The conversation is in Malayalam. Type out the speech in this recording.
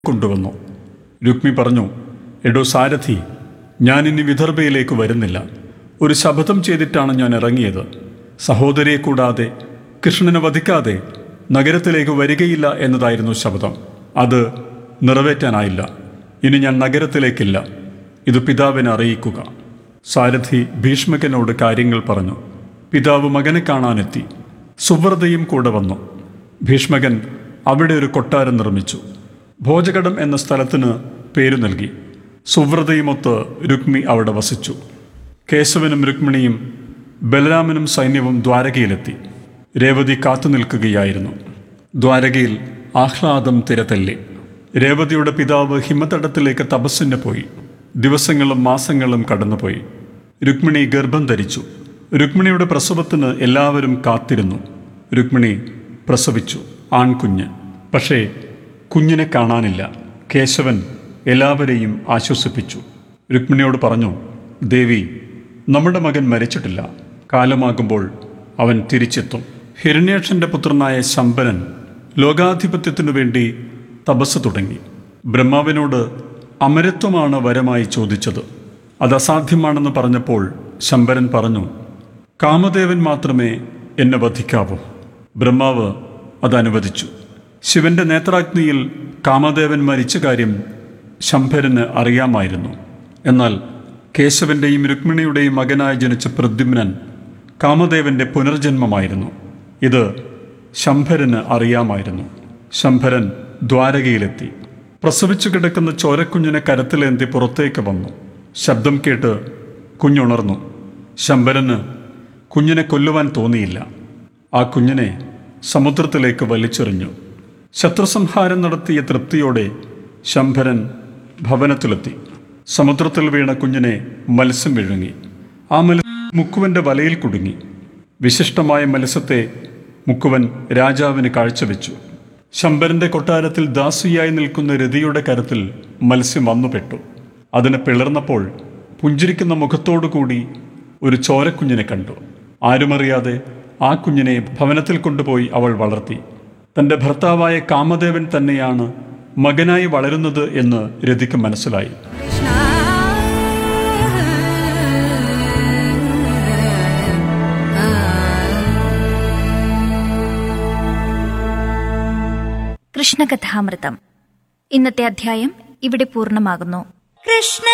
കൊണ്ടുവന്നു രുക്മി പറഞ്ഞു എടോ സാരഥി ഞാൻ ഇനി വിദർഭയിലേക്ക് വരുന്നില്ല ഒരു ശപഥം ചെയ്തിട്ടാണ് ഞാൻ ഇറങ്ങിയത് സഹോദരിയെ കൂടാതെ കൃഷ്ണനെ വധിക്കാതെ നഗരത്തിലേക്ക് വരികയില്ല എന്നതായിരുന്നു ശപഥം അത് നിറവേറ്റാനായില്ല ഇനി ഞാൻ നഗരത്തിലേക്കില്ല ഇത് പിതാവിനെ അറിയിക്കുക സാരഥി ഭീഷ്മകനോട് കാര്യങ്ങൾ പറഞ്ഞു പിതാവ് മകനെ കാണാനെത്തി സുവ്രതയും കൂടെ വന്നു ഭീഷ്മകൻ അവിടെ ഒരു കൊട്ടാരം നിർമ്മിച്ചു ഭോജകടം എന്ന സ്ഥലത്തിന് പേരു നൽകി സുവ്രതയുമൊത്ത് രുക്മി അവിടെ വസിച്ചു കേശവനും രുക്മിണിയും ബലരാമനും സൈന്യവും ദ്വാരകയിലെത്തി രേവതി കാത്തു നിൽക്കുകയായിരുന്നു ദ്വാരകയിൽ ആഹ്ലാദം തിരതല്ലി രേവതിയുടെ പിതാവ് ഹിമതടത്തിലേക്ക് തപസ്സിന് പോയി ദിവസങ്ങളും മാസങ്ങളും കടന്നുപോയി രുക്മിണി ഗർഭം ധരിച്ചു രുക്മിണിയുടെ പ്രസവത്തിന് എല്ലാവരും കാത്തിരുന്നു രുക്മിണി പ്രസവിച്ചു ആൺകുഞ്ഞ് പക്ഷേ കുഞ്ഞിനെ കാണാനില്ല കേശവൻ എല്ലാവരെയും ആശ്വസിപ്പിച്ചു രുക്മിണിയോട് പറഞ്ഞു ദേവി നമ്മുടെ മകൻ മരിച്ചിട്ടില്ല കാലമാകുമ്പോൾ അവൻ തിരിച്ചെത്തും ഹിരണ്യാക്ഷന്റെ പുത്രനായ ശമ്പരൻ ലോകാധിപത്യത്തിനു വേണ്ടി തപസ് തുടങ്ങി ബ്രഹ്മാവിനോട് അമരത്വമാണ് വരമായി ചോദിച്ചത് അത് അസാധ്യമാണെന്ന് പറഞ്ഞപ്പോൾ ശമ്പരൻ പറഞ്ഞു കാമദേവൻ മാത്രമേ എന്നെ വധിക്കാവൂ ബ്രഹ്മാവ് അത് അനുവദിച്ചു ശിവന്റെ നേത്രാഗ്നിയിൽ കാമദേവൻ മരിച്ച കാര്യം ശംഭരന് അറിയാമായിരുന്നു എന്നാൽ കേശവന്റെയും രുക്മിണിയുടെയും മകനായി ജനിച്ച പ്രദ്യുമ്നൻ കാമദേവന്റെ പുനർജന്മമായിരുന്നു ഇത് ശംഭരന് അറിയാമായിരുന്നു ശംഭരൻ ദ്വാരകയിലെത്തി പ്രസവിച്ചു കിടക്കുന്ന ചോരക്കുഞ്ഞിനെ കരത്തിലേന്തി പുറത്തേക്ക് വന്നു ശബ്ദം കേട്ട് കുഞ്ഞുണർന്നു ശംഭരന് കുഞ്ഞിനെ കൊല്ലുവാൻ തോന്നിയില്ല ആ കുഞ്ഞിനെ സമുദ്രത്തിലേക്ക് വലിച്ചെറിഞ്ഞു ശത്രുസംഹാരം നടത്തിയ തൃപ്തിയോടെ ശംഭരൻ ഭവനത്തിലെത്തി സമുദ്രത്തിൽ വീണ കുഞ്ഞിനെ മത്സ്യം വിഴുങ്ങി ആ മത്സ്യം മുക്കുവന്റെ വലയിൽ കുടുങ്ങി വിശിഷ്ടമായ മത്സ്യത്തെ മുക്കുവൻ രാജാവിന് കാഴ്ചവെച്ചു ശംഭരന്റെ കൊട്ടാരത്തിൽ ദാസിയായി നിൽക്കുന്ന രതിയുടെ കരത്തിൽ മത്സ്യം വന്നുപെട്ടു അതിനെ പിളർന്നപ്പോൾ പുഞ്ചിരിക്കുന്ന മുഖത്തോടുകൂടി ഒരു ചോരക്കുഞ്ഞിനെ കണ്ടു ആരുമറിയാതെ ആ കുഞ്ഞിനെ ഭവനത്തിൽ കൊണ്ടുപോയി അവൾ വളർത്തി തൻ്റെ ഭർത്താവായ കാമദേവൻ തന്നെയാണ് മകനായി വളരുന്നത് എന്ന് രതിക്ക് മനസ്സിലായി കൃഷ്ണകഥാമൃതം ഇന്നത്തെ അധ്യായം ഇവിടെ പൂർണ്ണമാകുന്നു കൃഷ്ണ